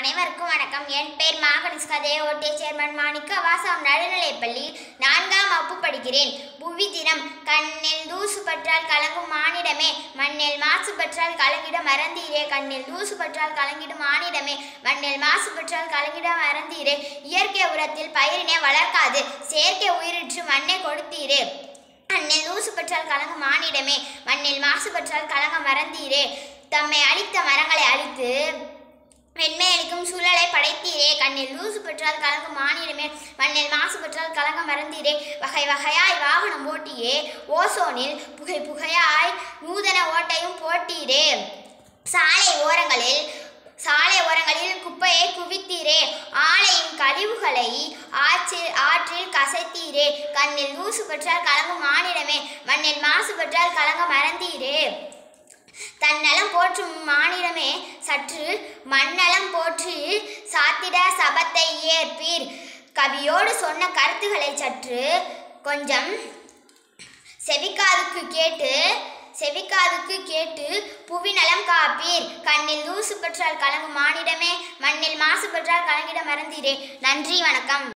அனைவருக்கும் வணக்கம் என் பெயர் மாகனிஸ்கா தேவோட்டே சேர்மன் மாணிக்க வாசம் நடுநிலைப்பள்ளி நான்காம் வகுப்பு படிக்கிறேன் புவி தினம் கண்ணில் தூசு பற்றால் கலங்கும் மானிடமே மண்ணில் மாசு பற்றால் கலங்கிட மறந்தீரே கண்ணில் தூசு பற்றால் கலங்கிடும் மானிடமே மண்ணில் மாசு பற்றால் கலங்கிட மறந்தீரே இயற்கை உரத்தில் பயிரினை வளர்க்காது செயற்கை உயிரிற்று மண்ணை கொடுத்தீரே மண்ணில் தூசு பற்றால் கலங்கும் மானிடமே மண்ணில் மாசு பற்றால் கலங்க மறந்தீரே தம்மை அழித்த மரங்களை அழித்து வெண்மை அளிக்கும் சூழலை படைத்தீரே கண்ணில் லூசு பெற்றால் கலங்கும் மானிடமே மண்ணில் மாசு பெற்றால் கலங்க மறந்தீரே வகை வகையாய் வாகனம் ஓட்டியே ஓசோனில் புகை புகையாய் நூதன ஓட்டையும் போட்டீரே சாலை ஓரங்களில் சாலை ஓரங்களில் குப்பையை குவித்தீரே ஆலையின் கழிவுகளை ஆற்றில் ஆற்றில் கசைத்தீரே கண்ணில் தூசு பெற்றால் கலங்கும் மானிடமே மண்ணில் மாசு பெற்றால் கலங்க மறந்தீரே தன்னலம் போற்றும் மானிடமே சற்று மண்ணலம் போற்றி சாத்திட சபத்தை ஏற்பீர் கவியோடு சொன்ன கருத்துக்களை சற்று கொஞ்சம் செவிக்காதுக்கு கேட்டு செவிக்காதுக்கு கேட்டு புவி நலம் காப்பீர் கண்ணில் தூசு பெற்றால் கலங்கும் மானிடமே மண்ணில் மாசு பெற்றால் கலங்கிட மறந்தீரே நன்றி வணக்கம்